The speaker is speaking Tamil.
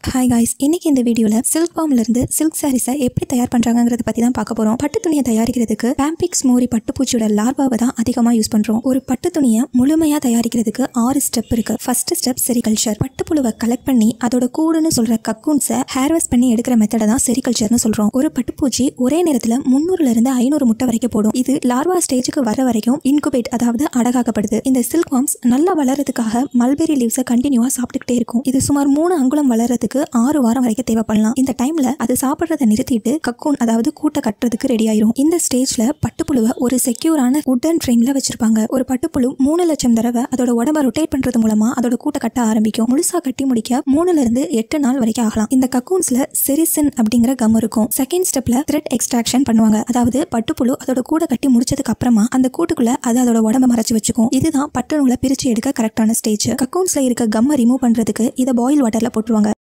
ஹாய் காய்ஸ் இன்னைக்கு இந்த வீடியோல சில்க் ஃபார்ம்ல இருந்து சில்க் சாரீஸை எப்படி தயார் பண்றாங்கங்கறத பத்தி தான் பார்க்க போறோம் பட்டு துணியை தயாரிக்கிறதுக்கு பாம்பிக்ஸ் மோரி பட்டுப்பூச்சியோட லார்வாவை தான் அதிகமா யூஸ் பண்றோம் ஒரு பட்டு துணியை முழுமையா தயாரிக்கிறதுக்கு ஆறு ஸ்டெப் இருக்கு ஃபர்ஸ்ட் ஸ்டெப் செரிகல்ச்சர் பட்டுப்புழுவை கலெக்ட் பண்ணி அதோட கூடுன்னு சொல்ற கக்கூன்ஸை ஹேர்வெஸ்ட் பண்ணி எடுக்கிற மெத்தடை தான் செரிகல்ச்சர்னு சொல்றோம் ஒரு பட்டுப்பூச்சி ஒரே நேரத்துல முந்நூறுல இருந்து ஐநூறு முட்டை வரைக்கும் போடும் இது லார்வா ஸ்டேஜுக்கு வர வரைக்கும் இன்குபேட் அதாவது அடகாக்கப்படுது இந்த சில்க் வார்ம்ஸ் நல்லா வளர்றதுக்காக மல்பெரி லீவ்ஸை கண்டினியூவா சாப்பிட்டுக்கிட்டே இருக்கும் இது சுமார் மூணு அங்குலம் வளர்றதுக்கு ஆறு வாரம் வரைக்கும் தேவைப்படலாம் இந்த டைம்ல அது சாப்பிட்றத நிறுத்திட்டு கக்கூன் அதாவது கூட்டை கட்டுறதுக்கு ரெடி ஆயிரும் இந்த ஸ்டேஜ்ல பட்டுப்புழுவை ஒரு செக்யூரான உட்டன் ஃப்ரேம்ல வச்சிருப்பாங்க ஒரு பட்டுப்புழு மூணு லட்சம் தடவை அதோட உடம்ப ரொட்டேட் பண்றது மூலமா அதோட கூட்டை கட்ட ஆரம்பிக்கும் முழுசா கட்டி முடிக்க மூணுல இருந்து எட்டு நாள் வரைக்கும் ஆகலாம் இந்த கக்கூன்ஸ்ல செரிசன் அப்படிங்கிற கம் இருக்கும் செகண்ட் ஸ்டெப்ல த்ரெட் எக்ஸ்ட்ராக்ஷன் பண்ணுவாங்க அதாவது பட்டுப்புழு அதோட கூடை கட்டி முடிச்சதுக்கு அப்புறமா அந்த கூட்டுக்குள்ள அது அதோட உடம்ப மறைச்சு வச்சுக்கும் இதுதான் பட்டு நூலை பிரிச்சு எடுக்க கரெக்டான ஸ்டேஜ் கக்கூன்ஸ்ல இருக்க கம்மை ரிமூவ் பண்றதுக்கு இதை பாயில் வாட்டர்ல போட்டுருவாங்க